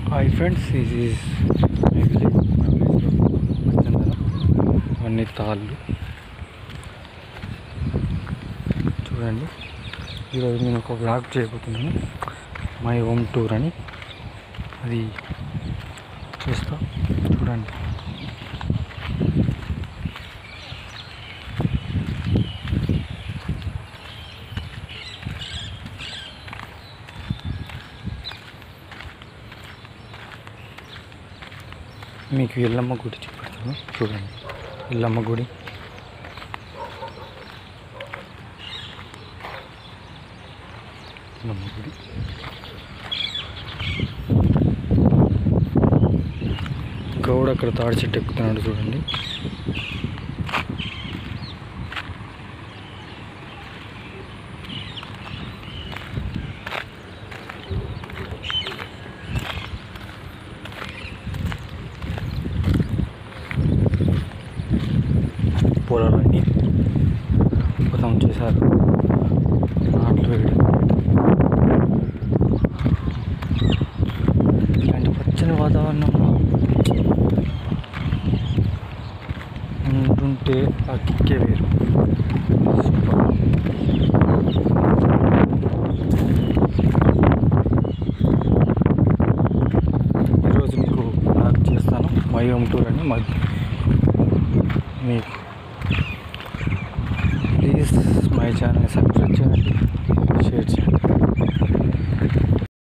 hi friends ఇది is my village మా విలేజ్లో మచ్చందల అన్ని తాళ్ళు చూడండి ఈరోజు నేను ఒక బ్లాగ్ చేయబోతున్నాను మై హోమ్ టూర్ అని అది చేస్తా చూడండి మీకు ఎల్లమ్మ గుడి చూపెడతాను చూడండి ఎల్లమ్మ గుడి ఎల్లమ్మ గుడి గౌడ అక్కడ తాడి చెట్టు ఎక్కుతున్నాడు చూడండి పొలాలన్నీ మొత్తం చేశారు నాట్లు వేయడం ఇలాంటి పచ్చని వాతావరణంలో ఉంటుంటే ఆ కిక్కే వేరు సూపర్ ఈరోజు మీకు బ్లాగ్ చేస్తాను మై హోమ్ టూర్ అని మా మీకు ప్లీజ్ మై ఛానల్ సబ్స్క్రైబ్ చేయండి షేర్ చేయండి